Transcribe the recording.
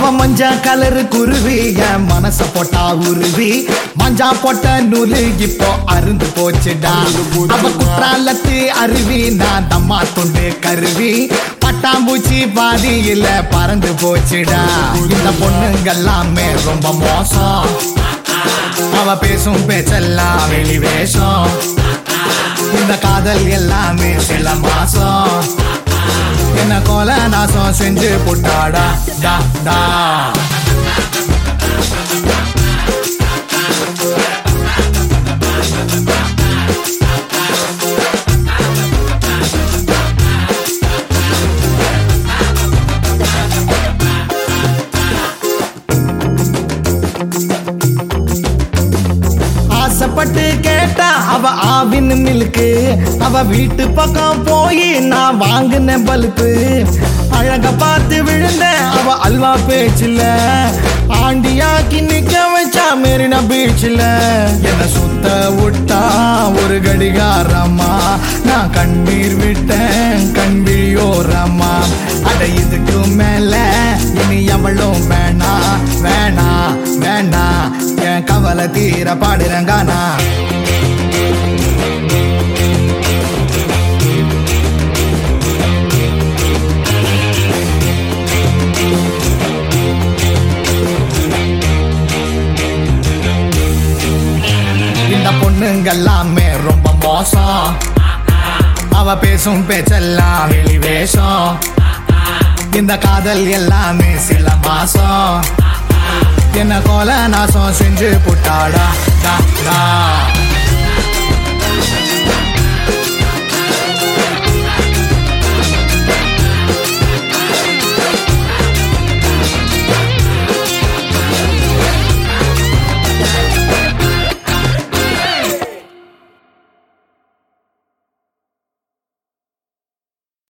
அவ மஞ்சா கலரு குருவி என் மனச போட்டா உருவி மஞ்சா போட்ட நூலு இப்போ அருந்து போச்சுடா அவ குற்றாலத்து அருவி நான் தம்மா துண்டு கருவி பட்டாம்பூச்சி பாதியில பறந்து போச்சுடா இந்த பொண்ணுங்கெல்லாமே ரொம்ப மோசம் அவ பேசும் பேச்செல்லாம் வெளி வேஷம் இந்த காதல் எல்லாமே சில மாசம் என்ன கோல நாசம் செஞ்சு புட்டாடா டா டா ஆசைப்பட்டு கேட்டா அவ ஆவின் மில்க்கு அவ வீட்டு பக்கம் போய் நான் வாங்கின பல்பு அழக பார்த்து விழுந்த அவ அல்வா பேச்சில் ஆண்டியாக்கி நிக்க வச்சா மெரினா பீச்சில் என்ன சுத்த விட்டா ஒரு கடிகாரம்மா நான் கண்ணீர் விட்டேன் கண்விழியோரம்மா அட இதுக்கு மேல இனி எவளும் வேணா வேணா வேணா என் கவலை தீர பாடுறங்கானா இந்த பொண்ணுங்கெல்லாமே ரொம்ப மோசம் அவ பேசும் பேச்செல்லாம் வெளி வேஷம் இந்த காதல் எல்லாமே சில மாசம் என்ன கோல நாசம் செஞ்சு புட்டாடா டா, டா.